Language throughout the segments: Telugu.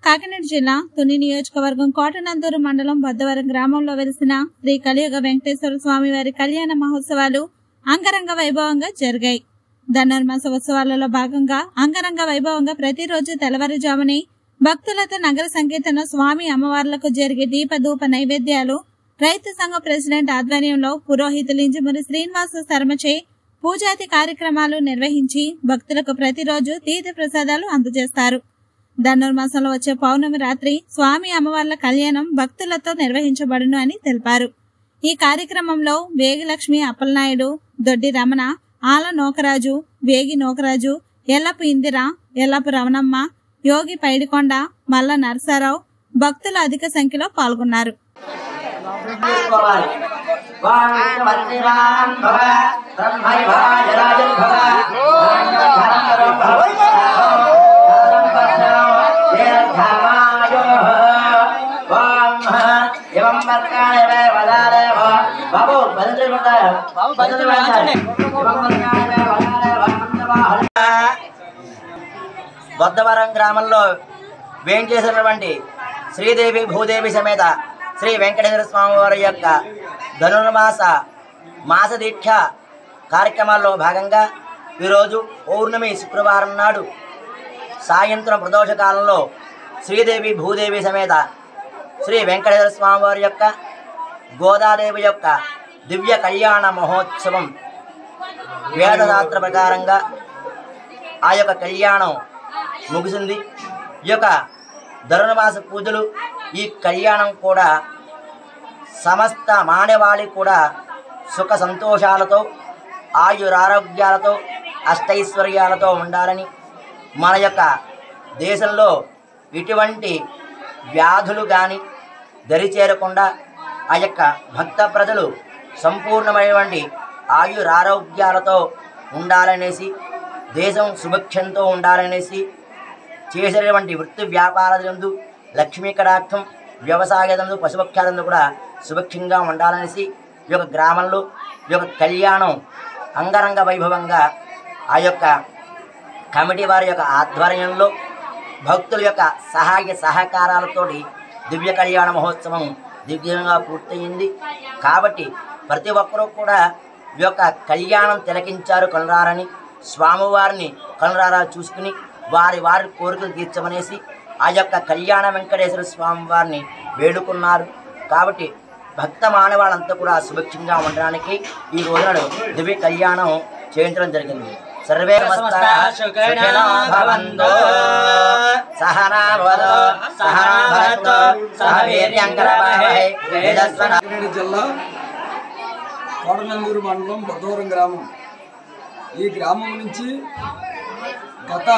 కాకినాడ జిల్లా తుని నియోజకవర్గం కోటనందూరు మండలం బద్దవరం గ్రామంలో వెలిసిన శ్రీ కలియుగ వెంకటేశ్వర స్వామి వారి కళ్యాణ మహోత్సవాలు అంగరంగ వైభవంగా జరిగాయి ధనుర్మాస ఉత్సవాలలో భాగంగా అంగరంగ వైభవంగా ప్రతిరోజు తెల్లవారుజాముని భక్తులతో నగర సంకీర్తన స్వామి అమ్మవార్లకు జరిగే దీపధూప నైవేద్యాలు రైతు సంఘ ప్రెసిడెంట్ ఆధ్వర్యంలో పురోహితులు ఇంజమూరి శ్రీనివాస శర్మచే పూజాది కార్యక్రమాలు నిర్వహించి భక్తులకు ప్రతిరోజు తీర్థ ప్రసాదాలు అందజేస్తారు ధనుర్మాసంలో వచ్చే పౌర్ణమి రాత్రి స్వామి అమ్మవార్ల కళ్యాణం భక్తులతో నిర్వహించబడును అని తెలిపారు ఈ కార్యక్రమంలో వేగిలక్ష్మి అప్పలనాయుడు దొడ్డి రమణ ఆల నోకరాజు వేగి నోకరాజు ఎల్లపు ఇందిర ఎల్లపు రమణమ్మ యోగి పైడికొండ మల్ల నరసారావు భక్తులు అధిక సంఖ్యలో పాల్గొన్నారు వాంగవంతిరాన్ భవ బ్రహ్మైవాజరాజన్ భవ ఆనందధరం భవ బొద్దవరం గ్రామంలో వేంచేసినటువంటి శ్రీదేవి భూదేవి సమేత శ్రీ వెంకటేశ్వర స్వామి వారి యొక్క ధనుర్మాస మాస దీక్ష కార్యక్రమాల్లో భాగంగా ఈరోజు పౌర్ణమి శుక్రవారం నాడు సాయంత్రం ప్రదోష కాలంలో శ్రీదేవి భూదేవి సమేత శ్రీ వెంకటేశ్వర స్వామి వారి యొక్క గోదాదేవి యొక్క దివ్య కళ్యాణ మహోత్సవం వేదశాస్త్ర ప్రకారంగా ఆ యొక్క కళ్యాణం ముగిసింది ఈ యొక్క ధనుర్మాస పూజలు ఈ కళ్యాణం కూడా సమస్త మానవాళి కూడా సుఖ సంతోషాలతో ఆయురారోగ్యాలతో అష్టైశ్వర్యాలతో ఉండాలని మన యొక్క దేశంలో ఇటువంటి వ్యాధులు కానీ దరిచేరకుండా ఆ యొక్క భక్త ప్రజలు సంపూర్ణమైనటువంటి ఆయురారోగ్యాలతో ఉండాలనేసి దేశం సుభిక్షంతో ఉండాలనేసి చేసేటువంటి వృత్తి వ్యాపారాలందు లక్ష్మీ కటాక్షం వ్యవసాయదందు పశుపక్షాలందు కూడా సుభిక్షంగా ఉండాలనేసి ఈ యొక్క గ్రామంలో ఈ యొక్క కళ్యాణం అంగరంగ వైభవంగా ఆ యొక్క కమిటీ వారి యొక్క ఆధ్వర్యంలో భక్తుల యొక్క సహాయ సహకారాలతోటి దివ్య కళ్యాణ మహోత్సవం దివ్యంగా పూర్తయింది కాబట్టి ప్రతి ఒక్కరూ కూడా ఈ యొక్క కళ్యాణం తిలకించారు కనురారని స్వామివారిని కనురారా చూసుకుని వారి వారి కోరికలు తీర్చమనేసి ఆ యొక్క కళ్యాణ వెంకటేశ్వర స్వామి వారిని వేడుకున్నారు కాబట్టి భక్త మానవాళ్ళంతా కూడా సుభిక్షంగా ఉండడానికి ఈ రోజున దివ్య కళ్యాణం చేయించడం జరిగింది సర్వే నమస్కారా సుఖినో భవంతు సహనా భవతు సహనా భవతు సహ వీర్యంకరవావహై తేజస్వన కాకినాడ జిల్లా కోటనందూరు మండలం బొద్దవరం గ్రామం ఈ గ్రామం నుంచి గత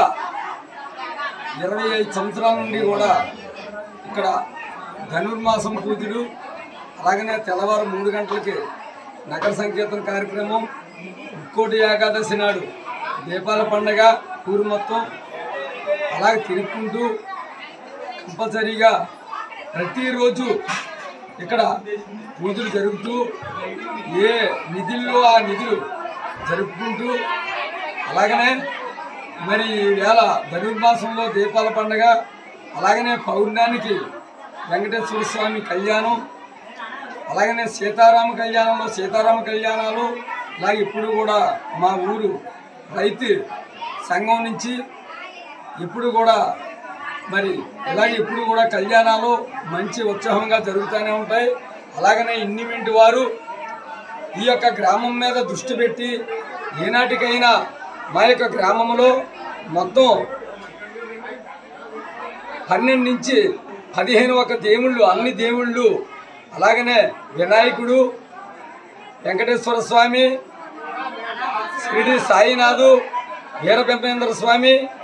ఇరవై ఐదు సంవత్సరాల నుండి కూడా ఇక్కడ ధనుర్మాసం పూజలు అలాగనే తెల్లవారు మూడు గంటలకి నగర సంకీర్తన కార్యక్రమం ముక్కోటి ఏకాదశి నాడు దీపాల పండగ ఊరు మొత్తం అలాగే తిరుక్కుంటూ కంపల్సరీగా ప్రతిరోజు ఇక్కడ పూజలు జరుపుతూ ఏ నిధుల్లో ఆ నిధులు జరుపుకుంటూ అలాగనే మరి ఈవేళ ధనుర్మాసంలో దీపాల పండగ అలాగనే పౌర్ణానికి వెంకటేశ్వర స్వామి కళ్యాణం అలాగనే సీతారామ కళ్యాణంలో సీతారామ కళ్యాణాలు అలాగే ఇప్పుడు కూడా మా ఊరు రైతు సంఘం నుంచి ఇప్పుడు కూడా మరి ఇలాగే ఇప్పుడు కూడా కళ్యాణాలు మంచి ఉత్సాహంగా జరుగుతూనే ఉంటాయి అలాగనే ఇన్నిమింటి వారు ఈ యొక్క గ్రామం మీద దృష్టి పెట్టి ఏనాటికైనా మా యొక్క గ్రామంలో మొత్తం పన్నెండు నుంచి పదిహేను ఒక దేవుళ్ళు అన్ని దేవుళ్ళు అలాగనే వినాయకుడు వెంకటేశ్వర స్వామి షిరిడి సాయినాథు వీరపెంపేంద్ర స్వామి